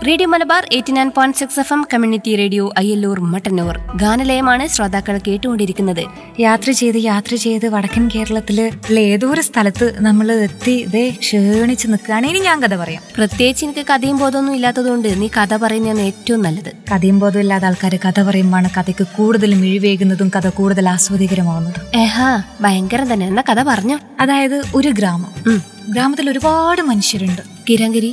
Radio Malabar eighty nine point six F M community radio Ayyallur Mattannur ഗാനലയമാണ് ശ്രോതാക്കൾ കേട്ടുകൊണ്ടിരിക്കുന്നത് യാത്ര ചെയ്ത് യാത്ര ചെയ്ത് വടക്കൻ കേരളത്തില് ഉള്ള ഏതോ ഒരു സ്ഥലത്ത് നമ്മൾ എത്തി ഇതേ ക്ഷീണിച്ച് നിൽക്കുകയാണ് ഇനി ഞാൻ കഥ പറയാം പ്രത്യേകിച്ച് എനിക്ക് കഥയും ബോധമൊന്നും ഇല്ലാത്തതുകൊണ്ട് നീ കഥ പറയുന്നതാണ് ഏറ്റവും നല്ലത് കഥയും ബോധം ഇല്ലാത്ത ആൾക്കാർ കഥ പറയുമ്പോഴാണ് കഥയ്ക്ക് കൂടുതൽ മിഴിവേകുന്നതും കഥ കൂടുതൽ ആസ്വാദികരമാവുന്നതും ഏഹാ ഭയങ്കരം തന്നെ എന്നാ കഥ പറഞ്ഞോ അതായത് ഒരു ഗ്രാമം ഉം. ഗ്രാമത്തിൽ ഒരുപാട് മനുഷ്യരുണ്ട് കിരങ്കിരി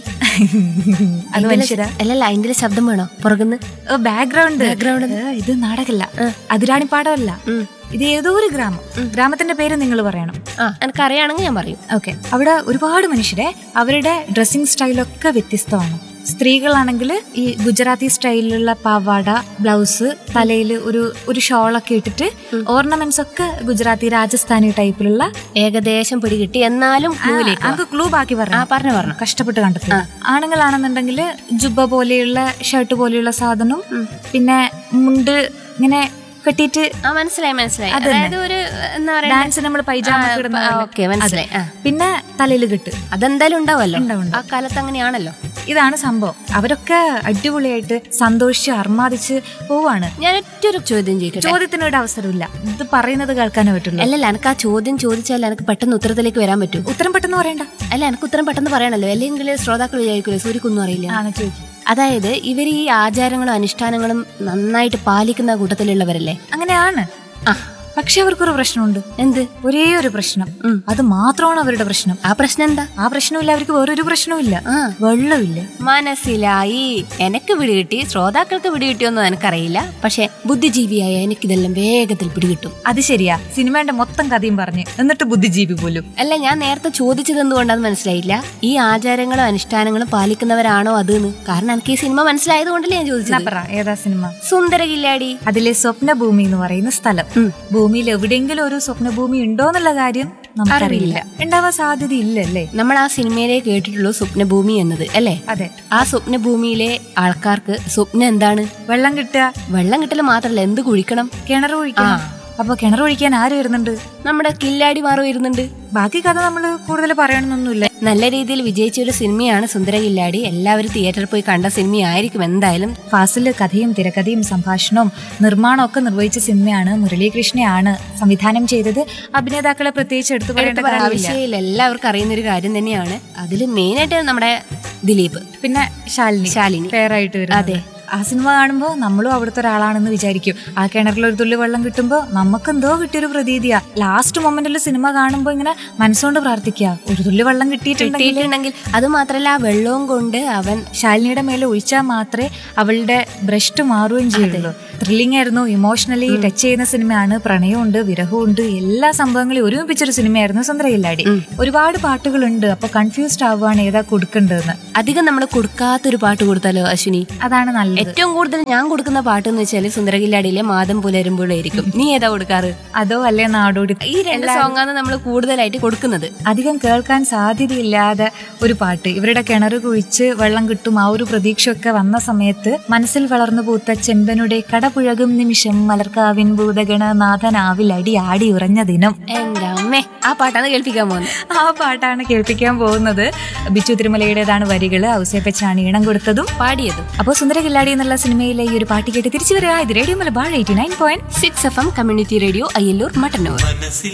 അത് മനുഷ്യരാ അല്ലല്ല അതിന്റെ ശബ്ദം വേണോ പുറകുന്ന് ബാക്ക്ഗ്രൗണ്ട് Background. ഇത് നാടകല്ല അതിരാണിപ്പാടമല്ല ഉം. ഇത് ഏതോ ഒരു ഗ്രാമം ഗ്രാമത്തിന്റെ പേര് നിങ്ങൾ പറയണം ആ എനിക്കറിയാണെങ്കിൽ ഞാൻ പറയും ഓക്കെ അവിടെ ഒരുപാട് മനുഷ്യരെ അവരുടെ ഡ്രസ്സിംഗ് സ്റ്റൈലൊക്കെ വ്യത്യസ്തമാണ് സ്ത്രീകളാണെങ്കിൽ ഈ ഗുജറാത്തി സ്റ്റൈലിലുള്ള പാവാട ബ്ലൗസ് തലയിൽ ഒരു ഒരു ഷോളൊക്കെ ഇട്ടിട്ട് ഓർണമെന്റ്സ് ഒക്കെ ഗുജറാത്തി രാജസ്ഥാനി ടൈപ്പിലുള്ള ഏകദേശം പിടികിട്ടി എന്നാലും ക്ലൂവിലേക്ക് വാ. നമുക്ക് ക്ലൂ ബാക്കി ആ പറയാം പറഞ്ഞു പറഞ്ഞു കഷ്ടപ്പെട്ട് കണ്ടെത്തി ആണുങ്ങളാണെന്നുണ്ടെങ്കിൽ ജുബ പോലെയുള്ള ഷർട്ട് പോലെയുള്ള സാധനം പിന്നെ മുണ്ട് ഇങ്ങനെ കെട്ടിയിട്ട് ആ മനസ്സിലായി മനസ്സിലായി അതായത് ഒരു എന്താ പറയാ ഡാൻസ് നമ്മൾ പൈജാമ ഒക്കെ ഇടുന്ന പോലെ. ഓക്കെ മനസ്സിലായി ആ പിന്നെ തലയിൽ കെട്ട് അതെന്തായാലും ഉണ്ടാവല്ലോ ഉണ്ടാവും, ആ കാലത്ത് അങ്ങനെയാണല്ലോ ഇതാണ് സംഭവം അവരൊക്കെ അടിപൊളിയായിട്ട് സന്തോഷിച്ച് അർമാദിച്ച് പോവാണ് ഞാൻ ഒറ്റൊരു ചോദ്യം ചോദിക്കട്ടെ ചോദ്യത്തിന് ഒരു അവസരമില്ല ഇത് പറയുന്നത് കേൾക്കാനേ പറ്റുള്ളൂ അല്ലല്ല എനിക്ക് ആ ചോദ്യം ചോദിച്ചാൽ എനിക്ക് പെട്ടെന്ന് ഉത്തരത്തിലേക്ക് വരാൻ പറ്റൂ ഉത്തരം പെട്ടെന്ന് പറയണ്ട അല്ല എനിക്ക് ഉത്തരം പെട്ടെന്ന് പറയണല്ലോ അല്ലെങ്കിൽ ശ്രോതാക്കൾ വിചാരിക്കൂലേ സൂര്യക്കൊന്നും അറിയില്ല ആണ് ചോദിക്കും അതായത് ഇവർ ഈ ആചാരങ്ങളും അനുഷ്ഠാനങ്ങളും നന്നായിട്ട് പാലിക്കുന്ന കൂട്ടത്തിലുള്ളവരല്ലേ അങ്ങനെയാണ് ആ പക്ഷെ അവർക്കൊരു പ്രശ്നമുണ്ട് എന്ത് ഒരേ ഒരു പ്രശ്നം ഉം. അത് മാത്രമാണ് അവരുടെ പ്രശ്നം ആ പ്രശ്നം എന്താ ആ പ്രശ്നമില്ല അവർക്ക് വേറൊരു പ്രശ്നവുമില്ല ആ വെള്ളമില്ല മനസ്സിലായി എനക്ക് പിടികിട്ടി ശ്രോതാക്കൾക്ക് പിടികിട്ടിയൊന്നും എനിക്കറിയില്ല പക്ഷെ ബുദ്ധിജീവിയായ എനിക്കിതെല്ലാം വേഗത്തിൽ പിടികിട്ടും അത് ശരിയാ സിനിമയുടെ മൊത്തം കഥയും പറഞ്ഞ് എന്നിട്ട് ബുദ്ധിജീവി പോലും അല്ല ഞാൻ നേരത്തെ ചോദിച്ചത് എന്തുകൊണ്ടാന്ന് മനസ്സിലായില്ല ഈ ആചാരങ്ങളും അനുഷ്ഠാനങ്ങളും പാലിക്കുന്നവരാണോ അതെന്ന് കാരണം എനിക്ക് ഈ സിനിമ മനസ്സിലായത് കൊണ്ടല്ലേ ഞാൻ എന്നാ ചോദിച്ചത് പറ ഏതാ സിനിമ സുന്ദര കില്ലാടി അതിലെ സ്വപ്നഭൂമി എന്ന് പറയുന്ന സ്ഥലം ഉം. ഭൂമിയിൽ എവിടെയെങ്കിലും ഒരു സ്വപ്നഭൂമി ഉണ്ടോ എന്നുള്ള കാര്യം നമുക്കറിയില്ല ഉണ്ടാവാൻ സാധ്യതയില്ല അല്ലേ നമ്മൾ ആ സിനിമയിലെ കേട്ടിട്ടുള്ളൂ സ്വപ്നഭൂമി എന്നത് അല്ലേ അതെ ആ സ്വപ്നഭൂമിയിലെ ആൾക്കാർക്ക് സ്വപ്നം എന്താണ് വെള്ളം കിട്ടുക വെള്ളം കിട്ടൽ മാത്രമല്ല എന്ത് കുഴിക്കണം കിണർ ഒഴിക്കണം അപ്പൊ കിണർ ഒഴിക്കാൻ ആര് വരുന്നുണ്ട് നമ്മുടെ കില്ലാടി മാറു വരുന്നുണ്ട് ബാക്കി കഥ നമ്മൾ കൂടുതൽ പറയണമെന്നൊന്നുമില്ല നല്ല രീതിയിൽ വിജയിച്ച ഒരു സിനിമയാണ് സുന്ദര കില്ലാടി എല്ലാവരും തിയേറ്ററിൽ പോയി കണ്ട സിനിമയായിരിക്കും എന്തായാലും ഫാസില് കഥയും തിരക്കഥയും സംഭാഷണവും നിർമ്മാണവും ഒക്കെ നിർവഹിച്ച സിനിമയാണ് മുരളീകൃഷ്ണയാണ് സംവിധാനം ചെയ്തത് അഭിനേതാക്കളെ പ്രത്യേകിച്ച് എടുത്തു പറയേണ്ട എടുത്ത് പറയേണ്ട കാര്യമില്ല ആവശ്യമില്ല എല്ലാവർക്കും അറിയുന്ന ഒരു കാര്യം തന്നെയാണ് അതിൽ മെയിനായിട്ട് നമ്മുടെ ദിലീപ് പിന്നെ ശാലിനി ശാലിനി ഫെയർ ആയിട്ട് വരും അതെ. ആ സിനിമ കാണുമ്പോൾ നമ്മളും അവിടുത്തെ ഒരാളാണെന്ന് വിചാരിക്കും ആ കിണറിൽ ഒരു തുള്ളി വെള്ളം കിട്ടുമ്പോൾ നമുക്ക് എന്തോ കിട്ടിയൊരു പ്രതീതിയാ ലാസ്റ്റ് മൊമെന്റിൽ സിനിമ കാണുമ്പോൾ ഇങ്ങനെ മനസ്സുകൊണ്ട് പ്രാർത്ഥിക്കുക ഒരു തുള്ളി വെള്ളം കിട്ടിയിട്ടുണ്ടെങ്കിൽ കിട്ടിയിട്ടുണ്ടെങ്കിൽ അത് മാത്രല്ല ആ വെള്ളവും കൊണ്ട് അവൻ ശാലിനിയുടെ മേലെ ഒഴിച്ചാൽ മാത്രമേ അവളുടെ ബ്രസ്റ്റ് മാറുകയും ചെയ്യുള്ളൂ ത്രില്ലിംഗ് ആയിരുന്നു ഇമോഷണലി ടച്ച് ചെയ്യുന്ന സിനിമയാണ് പ്രണയമുണ്ട് വിരഹമുണ്ട് എല്ലാ സംഭവങ്ങളും ഒരുമിപ്പിച്ചൊരു സിനിമയായിരുന്നു സുന്ദരകില്ലാടി ഒരുപാട് പാട്ടുകളുണ്ട് അപ്പൊ കൺഫ്യൂസ്ഡ് ആവുകയാണ് ഏതാ കൊടുക്കേണ്ടതെന്ന് അധികം നമ്മൾ കൊടുക്കാത്തൊരു പാട്ട് കൊടുത്താലോ അശ്വിനി അതാണ് നല്ലത് ഏറ്റവും കൂടുതൽ ഞാൻ കൊടുക്കുന്ന പാട്ട് എന്ന് വെച്ചാൽ സുന്ദരകില്ലാടിയിലെ മാതം പുലരുമ്പോഴായിരിക്കും നീ ഏതാ കൊടുക്കാറ് അതോ അല്ലേ നാടോടി ഈ രണ്ട് സോങ്ങാണ് നമ്മൾ കൂടുതലായിട്ട് കൊടുക്കുന്നത് അധികം കേൾക്കാൻ സാധ്യതയില്ലാതെ ഒരു പാട്ട് ഇവരുടെ കിണർ കുഴിച്ച് വെള്ളം കിട്ടും ആ ഒരു പ്രതീക്ഷയൊക്കെ വന്ന സമയത്ത് മനസ്സിൽ വളർന്നു പൂത്ത ചെമ്പനുടെ കടപുഴകും നിമിഷം മലർക്കാവിൻ ഭൂതഗണ നാഥനാവിൽ അടി ആടി ഉറഞ്ഞ ദിനം എന്റെ അമ്മേ ആ പാട്ടാണ് കേൾപ്പിക്കാൻ പോകുന്നത് ആ പാട്ടാണ് കേൾപ്പിക്കാൻ പോകുന്നത് ബിച്ചു തിരുമലയുടേതാണ് വരികള് ഔസേപ്പച്ചാണ് ഈണം കൊടുത്തതും പാടിയതും അപ്പോൾ സുന്ദര കില്ലാടി എന്നുള്ള സിനിമയിലെ ഈ ഒരു പാട്ട് കേട്ട് തിരിച്ചു വരിക ഇത് radio Malabar eighty nine point six F M community radio Ayyallur Mattannur മനസ്സിൽ